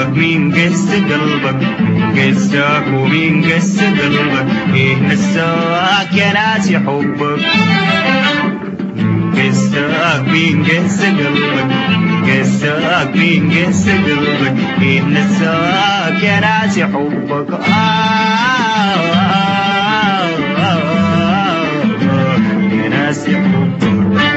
مين قس قلبك مين قساك ومين قس قلبك ايه نساك يا ناسي حبك مين قساك مين قس قلبك مين قساك مين قس قلبك ايه نساك يا ناسي حبك آه آه آه آه يا ناسي حبك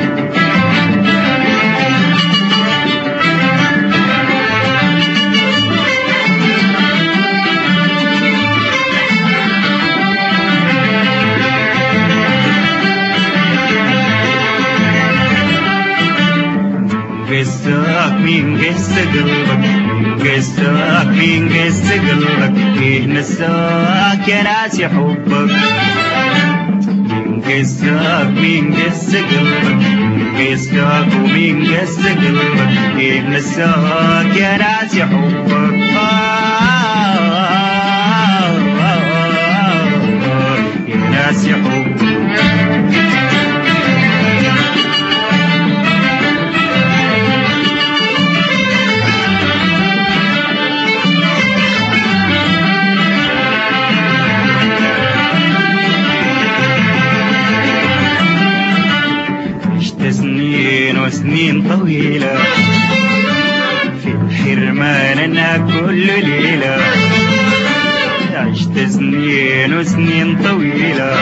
قساك مين قس قلبك مين قساك مين قس قلبك ايه نساك يا ناسي حبك مين قساك مين قس قلبك مين قساك ومين قس قلبك ايه نساك يا ناسي حبك آه آه آه آه يا ناسي حبك عشت سنين وسنين طويلة في الحرمان أنا كل ليلة عشت سنين وسنين طويلة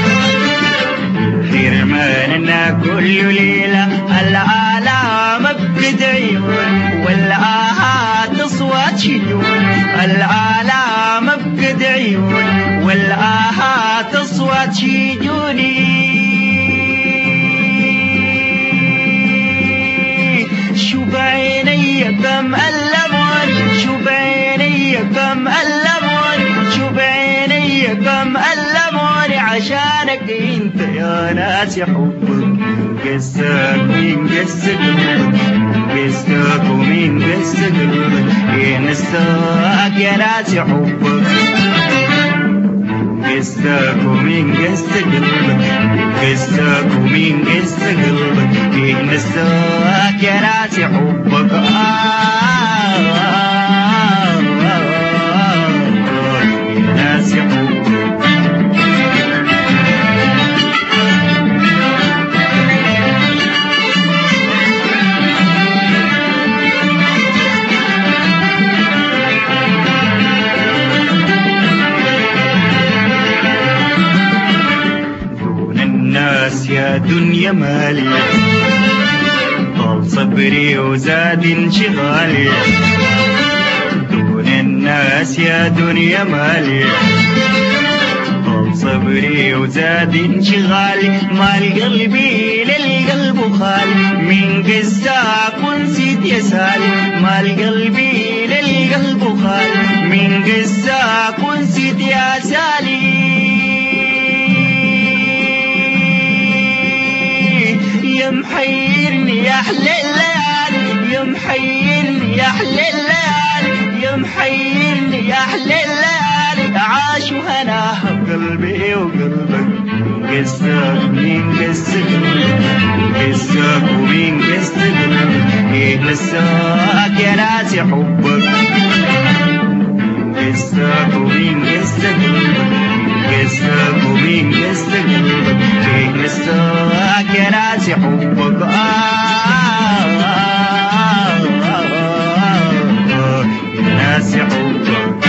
في الحرمان أنا كل ليلة الآلام بقد عيون والآهات أصوات شجون الآلام بقد عيون والآهات أصوات شجوني شو بعيني كم ألموني شو بعيني كم ألموني شو بعيني كم ألموني عشانك انت يا ناس حبك قساك مين قس قلبك قساك ومين قس قلبك يا نساك يا ناس حبك قساك ومين قس قلبك قساك ومين قس قلبك ايه نساك يا ناسي حبك آه آه آه آه يا ناسي حبك دون الناس يا دنيا مالي طال صبري وزاد انشغالي دون الناس يا دنيا مالي طال صبري وزاد انشغالي مال قلبي للقلب خالي من قساك ونسيت يا سالي مال قلبي للقلب خالي من قساك ونسيت يا سالي يا محيرني يا احلى الليالي يا محيرني يا احلى الليالي يا محيرني يا احلى الليالي عاش وهناها قلبي وقلبك قساك مين قسك قساك ومين قسك ايه نساك يا ناسي حبك قساك ومين قسك قساك ومين قسك ايه نساك يا ناسي حبك آه آه آه آه آه يا ناسي حبك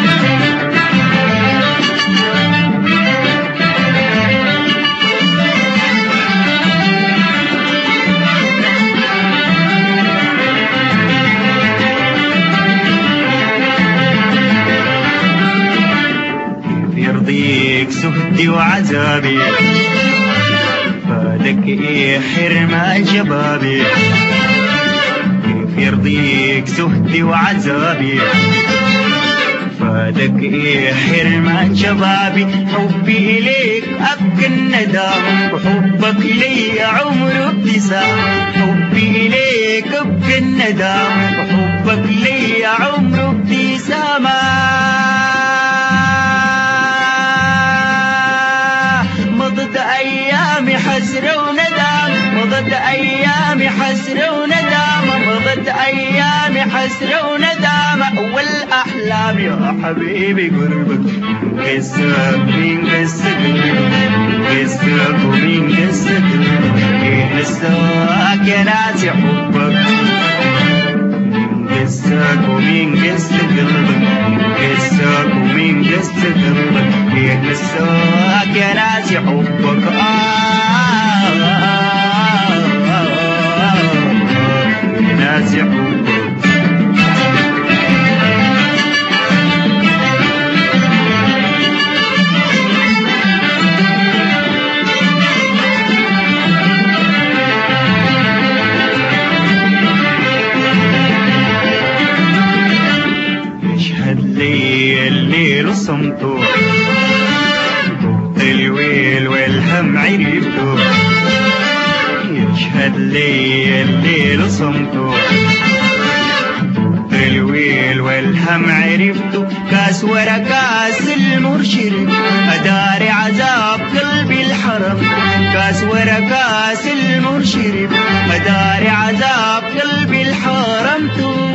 كيف يرضيك سهدي وعذابي فادك ايه حرمان شبابي كيف يرضيك سهدي وعذابي فادك ايه حرمان شبابي حبي اليك ابكى الندام وحبك لي عمر ابتسام حبي اليك ابكى الندام وحبك لي عمر ابتسامة مضت ايامي حسرة وندم مضت ايامي حسرة وندم مضت ايامي حسرة وندم الأحلام يا حبيبي قربك قسك مين قسك قسك ومين قسك مين قسك يا ناسي حبك قسك ومين قسك قلبك قسك ومين قسك قلبك يا قسك يا ناسي حبك آه يا ناسي حبك يشهد لي الليل صمته الويل والهم عرفته يشهد لي الليل صمته الويل والهم عرفته كاس ورا كاس المرشد أداري عذاب قلبي الحرم كاس ورا كاس المرشد أداري عذاب قلبي الحرم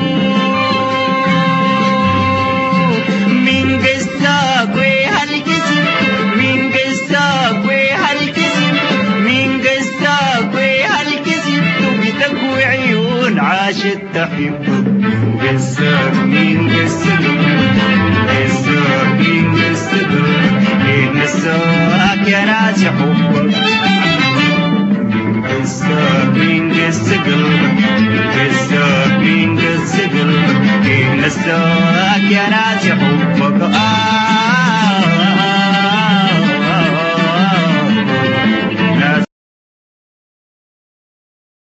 من قصاك وهالجسم من قصاك وهالجسم من قصاك وهالجسم تبتك وعيون عاشت تحبك قصاك من قصاك قصاك من قصاك من قصاك يا ناس حبك قصاك من قصاك قصاك من قصاك من قصاك يا ناس